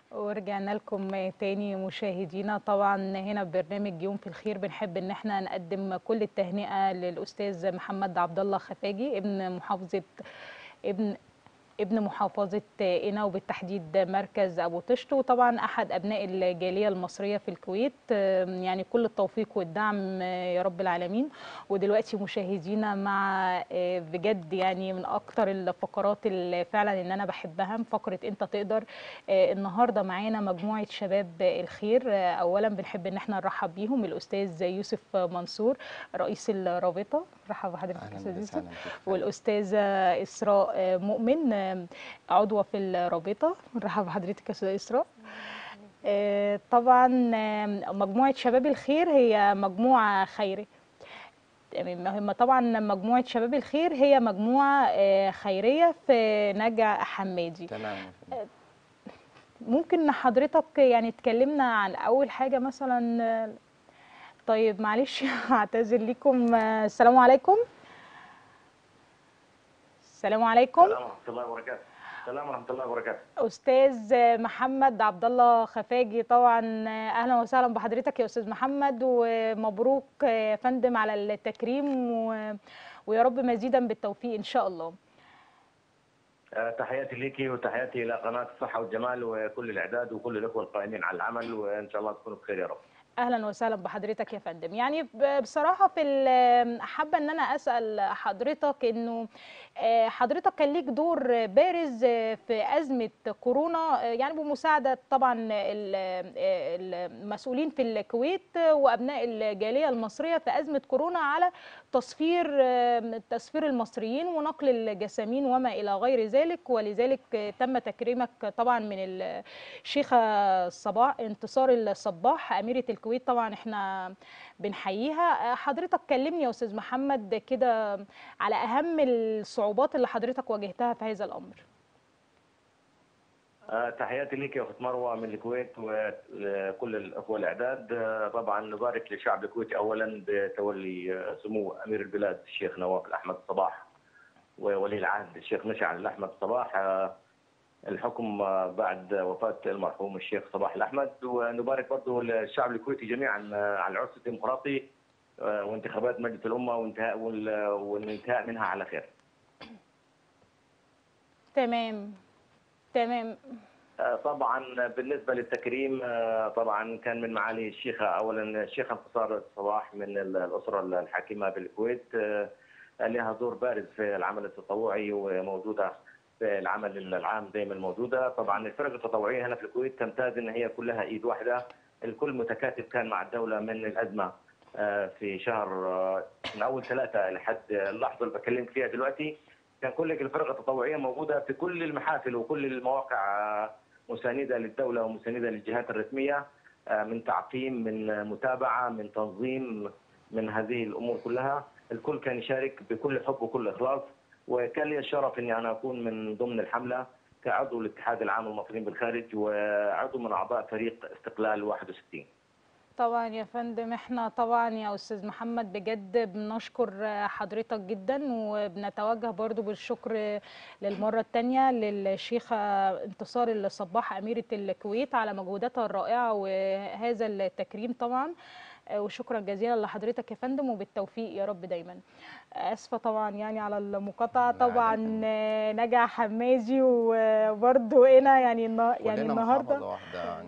ورجعنا لكم تاني مشاهدينا طبعا هنا ببرنامج يوم في الخير بنحب ان احنا نقدم كل التهنئه للاستاذ محمد عبد الله خفاجي ابن محافظه ابن ابن محافظة قنا وبالتحديد مركز أبو طشت وطبعا أحد أبناء الجالية المصرية في الكويت يعني كل التوفيق والدعم يا رب العالمين ودلوقتي مشاهدينا مع بجد يعني من أكتر الفقرات اللي فعلا إن أنا بحبها فقرة أنت تقدر النهاردة معانا مجموعة شباب الخير أولا بنحب إن احنا نرحب بيهم الأستاذ يوسف منصور رئيس الرابطة رحب بحضرتك أستاذ يوسف والأستاذة إسراء مؤمن عضوة في الرابطة نرحب بحضرتك يا أستاذة إسراء طبعا مجموعة شباب الخير هي مجموعة خيرية هم طبعا مجموعة شباب الخير هي مجموعة خيرية في نجع حمادي تمام ممكن حضرتك يعني تكلمنا عن أول حاجة مثلا طيب معلش هعتذر لكم السلام عليكم السلام عليكم السلام ورحمه الله وبركاته السلام ورحمه الله وبركاته استاذ محمد عبد الله خفاجي طبعا اهلا وسهلا بحضرتك يا استاذ محمد ومبروك يا فندم على التكريم و... ويا رب مزيدا بالتوفيق ان شاء الله أه تحياتي ليكي وتحياتي الى قناه الصحه والجمال وكل الاعداد وكل الاخوه القائمين على العمل وان شاء الله تكونوا بخير يا رب اهلا وسهلا بحضرتك يا فندم يعني بصراحه في حابه ان انا اسال حضرتك انه حضرتك كان ليك دور بارز في ازمه كورونا يعني بمساعده طبعا المسؤولين في الكويت وابناء الجاليه المصريه في ازمه كورونا على تصفير تصفير المصريين ونقل الجسامين وما الى غير ذلك ولذلك تم تكريمك طبعا من الشيخه الصباح انتصار الصباح اميره الكويت طبعا احنا بنحييها حضرتك كلمني يا استاذ محمد كده على اهم الصعوبات اللي حضرتك واجهتها في هذا الامر تحياتي لك يا اخت مروه من الكويت وكل الاخوه الاعداد طبعا نبارك للشعب الكويتي اولا بتولي سمو امير البلاد الشيخ نواف الاحمد صباح وولي العهد الشيخ مشعل الاحمد صباح الحكم بعد وفاه المرحوم الشيخ صباح الاحمد ونبارك برضه للشعب الكويتي جميعا على العرس الديمقراطي وانتخابات مجلس الامه وانتهاء والانتهاء منها على خير. تمام تمام طبعا بالنسبه للتكريم طبعا كان من معالي الشيخه اولا الشيخه انتصار الصباح من الاسره الحاكمه بالكويت لها دور بارز في العمل التطوعي وموجوده في العمل العام دائما موجوده، طبعا الفرق التطوعيه هنا في الكويت تمتاز ان هي كلها ايد واحده، الكل متكاتف كان مع الدوله من الازمه في شهر من اول ثلاثه لحد اللحظه اللي بكلمك فيها دلوقتي كان كل الفرق التطوعيه موجوده في كل المحافل وكل المواقع مسانده للدوله ومسانده للجهات الرسميه من تعقيم من متابعه من تنظيم من هذه الامور كلها، الكل كان يشارك بكل حب وكل اخلاص وكان لي الشرف اني انا اكون من ضمن الحمله كعضو الاتحاد العام للمصريين بالخارج وعضو من اعضاء فريق استقلال 61 طبعا يا فندم احنا طبعا يا استاذ محمد بجد بنشكر حضرتك جدا وبنتوجه برضو بالشكر للمره الثانيه للشيخه انتصار الصباح اميره الكويت على مجهوداتها الرائعه وهذا التكريم طبعا وشكرا جزيلا لحضرتك يا فندم وبالتوفيق يا رب دايما اسفه طبعا يعني على المقاطعه طبعا نجع حمازي وبرده هنا يعني يعني النهارده واحده يعني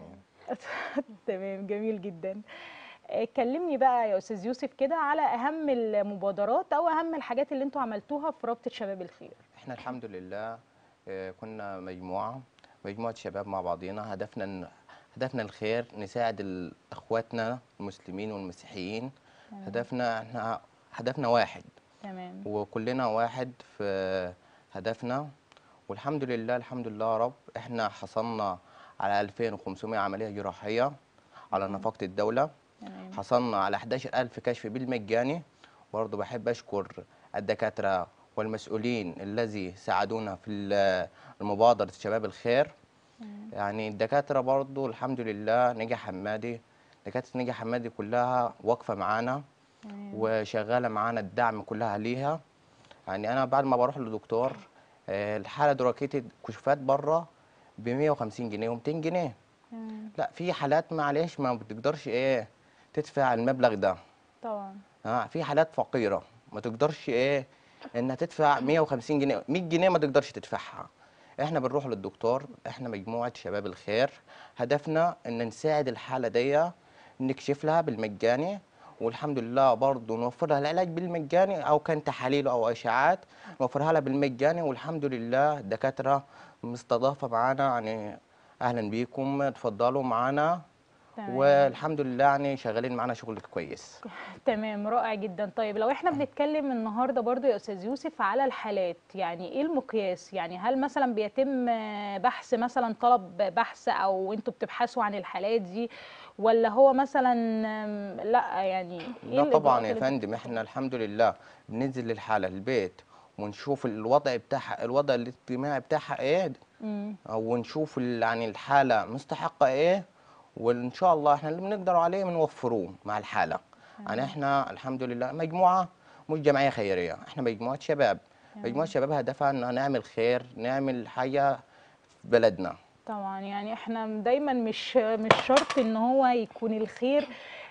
تمام جميل جدا كلمني بقى يا استاذ يوسف كده على اهم المبادرات او اهم الحاجات اللي انتوا عملتوها في رابطه شباب الخير احنا الحمد لله كنا مجموعه مجموعه شباب مع بعضينا هدفنا هدفنا الخير نساعد اخواتنا المسلمين والمسيحيين تمام. هدفنا احنا هدفنا واحد تمام وكلنا واحد في هدفنا والحمد لله الحمد لله يا رب احنا حصلنا على 2500 عمليه جراحيه على نفقه الدوله تمام. حصلنا على 11000 كشف بالمجاني برضه بحب اشكر الدكاتره والمسؤولين الذي ساعدونا في المبادره شباب الخير يعني الدكاتره برضو الحمد لله نجا حمادي دكاتره نجا حمادي كلها واقفه معانا وشغاله معانا الدعم كلها ليها يعني انا بعد ما بروح للدكتور الحاله دلوقتي كشوفات بره ب 150 جنيه و200 جنيه تمام لا في حالات معلش ما بتقدرش ايه تدفع المبلغ ده طبعا ها في حالات فقيره ما تقدرش ايه انها تدفع 150 جنيه 100 جنيه ما تقدرش تدفعها احنا بنروح للدكتور احنا مجموعه شباب الخير هدفنا ان نساعد الحاله دي نكشف لها بالمجاني والحمد لله برضه نوفر لها العلاج بالمجاني او كان تحاليل او اشعاعات نوفرها لها بالمجاني والحمد لله الدكاتره مستضافه معانا يعني اهلا بيكم اتفضلوا معانا تمام. والحمد لله يعني شغالين معانا شغل كويس تمام رائع جدا طيب لو احنا بنتكلم النهارده برضو يا استاذ يوسف على الحالات يعني ايه المقياس يعني هل مثلا بيتم آه، بحث مثلا طلب بحث او انتوا بتبحثوا عن الحالات دي ولا هو مثلا آم، لا يعني ايه لا طبعا الإجراءات يا اللي فندم احنا الحمد لله بننزل للحاله البيت ونشوف الوضع بتاعها الوضع الاجتماعي بتاعها ايه مم. او نشوف ال- يعني الحاله مستحقه ايه وان شاء الله احنا اللي بنقدر عليه بنوفروه مع الحاله يعني احنا الحمد لله مجموعه مش جمعيه خيريه احنا مجموعه شباب مجموعه شباب هدفها ان نعمل خير نعمل حاجه في بلدنا طبعا يعني احنا دايما مش مش شرط ان هو يكون الخير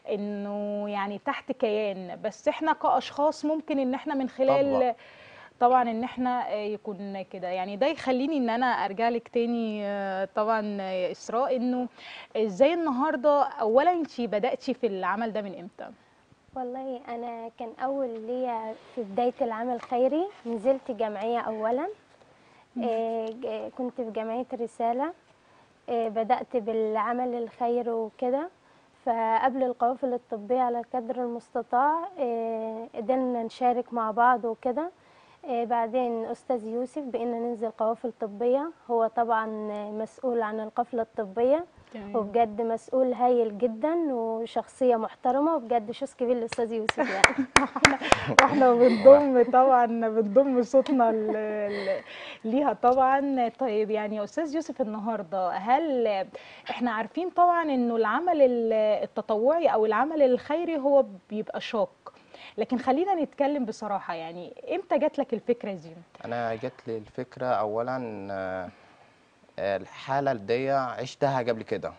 انه يعني تحت كيان بس احنا كاشخاص ممكن ان احنا من خلال طبعا. طبعا ان احنا آه، يكون كده يعني ده يخليني ان انا ارجع لك تاني آه، طبعا آه، يا اسراء انه ازاي النهارده اولا انت بداتي في العمل ده من امتى والله أنا كان أول ليا في بداية العمل الخيري نزلت جمعية أولا آه، ج- كنت في جمعية رسالة آه، بدأت بالعمل الخير وكده فقبل القوافل الطبية على قدر المستطاع آه، قدرنا نشارك مع بعض وكده آه، بعدين أستاذ يوسف بقينا ننزل قوافل طبية هو طبعا مسؤول عن القفلة الطبية وبجد مسؤول هايل جدا وشخصية محترمة وبجد شوز كبير للأستاذ يوسف يعني واحنا بنضم طبعا بنضم صوتنا ل- ل- ليها طبعا طيب يعني يا استاذ يوسف النهارده هل احنا عارفين طبعا انه العمل ال- التطوعي او العمل الخيري هو بيبقى شاق لكن خلينا نتكلم بصراحه يعني امتى جات لك الفكره دي انا جات لي الفكره اولا آه، آه، الحاله دي عشتها قبل كده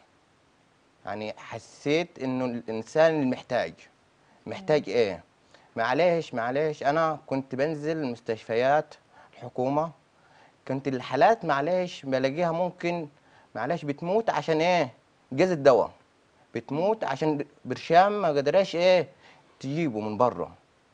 يعني حسيت انه الانسان المحتاج محتاج ايه معلش معلش انا كنت بنزل مستشفيات الحكومه كنت الحالات معلش بلاقيها ممكن معلش بتموت عشان ايه جاز الدواء بتموت عشان برشام ما قدراش ايه تجيبه من بره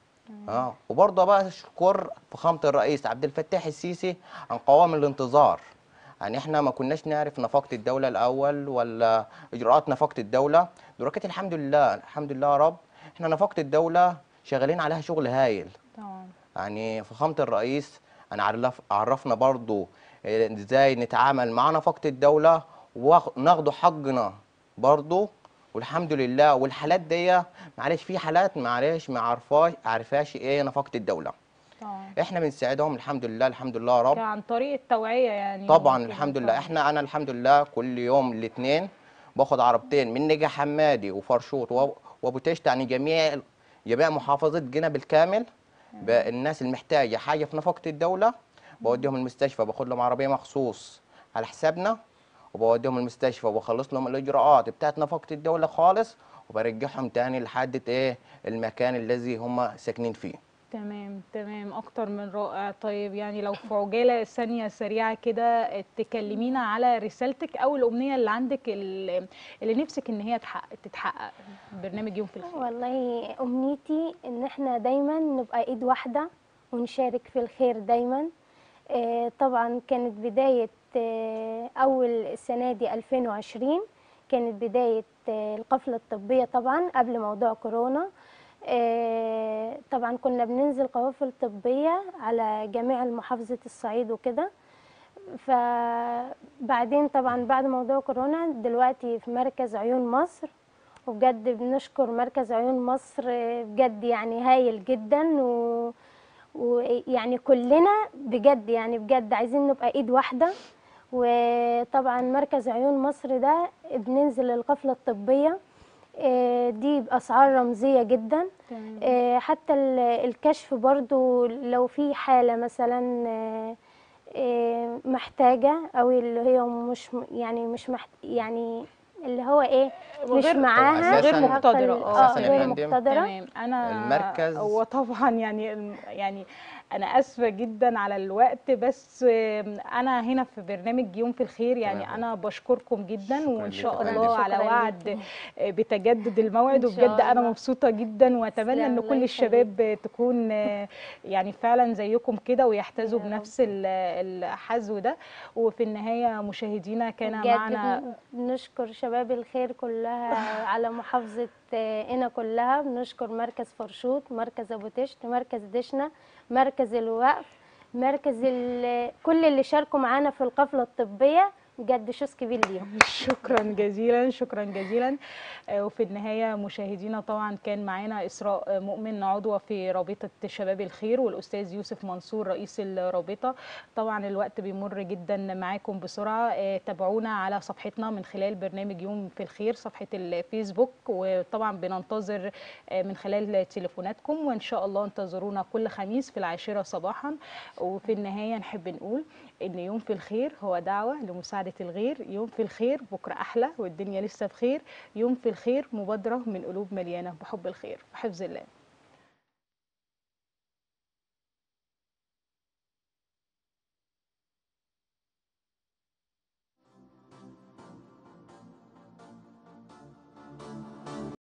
اه وبرضه بقى اشكر فخامه الرئيس عبد الفتاح السيسي عن قوام الانتظار يعني احنا ما كناش نعرف نفقه الدوله الاول ولا اجراءات نفقه الدوله دلوقتي الحمد لله الحمد لله يا رب احنا نفقه الدوله شغالين عليها شغل هايل طبعا يعني فخامه الرئيس انا عرف عرفنا برضه إيه ازاي نتعامل مع نفقه الدوله وناخده حقنا برضه والحمد لله والحالات دي معلش في حالات معلش ما عرفاش عرفاش ايه نفقه الدوله طبعا احنا بنساعدهم الحمد لله الحمد لله يا رب كان عن طريق التوعيه يعني طبعا وكده الحمد لله طبعاً. احنا انا الحمد لله كل يوم الاثنين باخد عربتين من نجا حمادي وفرشوط وأبو- وابو تشت يعني جميع جميع محافظه جنة بالكامل ب- الناس المحتاجه حاجه في نفقه الدوله بوديهم المستشفى باخد لهم عربيه مخصوص على حسابنا وبوديهم المستشفى وبخلص لهم الاجراءات بتاعت نفقه الدوله خالص وبرجعهم تاني لحد ايه المكان الذي هم ساكنين فيه تمام تمام اكتر من رائع طيب يعني لو في عجاله ثانيه سريعه كده تكلمينا على رسالتك او الامنيه اللي عندك اللي اللي نفسك ان هي تحقق تتحقق برنامج يوم في الخير والله أمنيتي إن إحنا دايما نبقى إيد واحدة ونشارك في الخير دايما آه، طبعا كانت بداية آه، أول السنة دي 2020 كانت بداية آه، القفلة الطبية طبعا قبل موضوع كورونا آه، طبعا كنا بننزل قوافل طبية على جميع محافظة الصعيد وكده فبعدين طبعا بعد موضوع كورونا دلوقتي في مركز عيون مصر وبجد بنشكر مركز عيون مصر بجد يعني هايل جدا و... ويعني كلنا بجد يعني بجد عايزين نبقى ايد واحدة وطبعا مركز عيون مصر ده بننزل القفلة الطبية آه، دي بأسعار رمزية جدا تمام آه، حتى ال- الكشف برضو لو في حالة مثلا آه، آه، محتاجة أو اللي هي مش م- يعني مش محت يعني اللي هو ايه مش غير- معاها غير حق مقتدرة. ال- آه، اه أساساً يا غير فندم. مقتدرة تمام انا المركز- هو طبعا يعني الم- يعني انا اسفه جدا على الوقت بس آم، انا هنا في برنامج يوم في الخير يعني تمام. انا بشكركم جدا شكراً وان ليك شاء يا فندم. الله على شكراً وعد ليكي. آه، بتجدد الموعد إن شاء وبجد انا الله. مبسوطه جدا واتمنى تسلم، ان الله كل يخليك. الشباب تكون آه، يعني فعلا زيكم كده ويحتذوا يا رب. بنفس ال- الحذو ده وفي النهايه مشاهدينا كان بجد معنا بنشكر شباب الخير كلها على محافظة آه، قنا كلها بنشكر مركز فرشوط مركز أبو تشت مركز دشنا مركز الوقف مركز ال- كل اللي شاركوا معانا في القفلة الطبية بجد شوز كبير ليهم شكرا جزيلا شكرا جزيلا آه، وفي النهايه مشاهدينا طبعا كان معانا اسراء آه، مؤمن عضوه في رابطه شباب الخير والاستاذ يوسف منصور رئيس الرابطه طبعا الوقت بيمر جدا معاكم بسرعه آه، تابعونا على صفحتنا من خلال برنامج يوم في الخير صفحه الفيسبوك وطبعا بننتظر آه، من خلال تليفوناتكم وان شاء الله انتظرونا كل خميس في العاشره صباحا وفي النهايه نحب نقول ان يوم في الخير هو دعوه لمساعده الغير يوم في الخير بكره احلى والدنيا لسه بخير يوم في الخير مبادره من قلوب مليانه بحب الخير وحفظ الله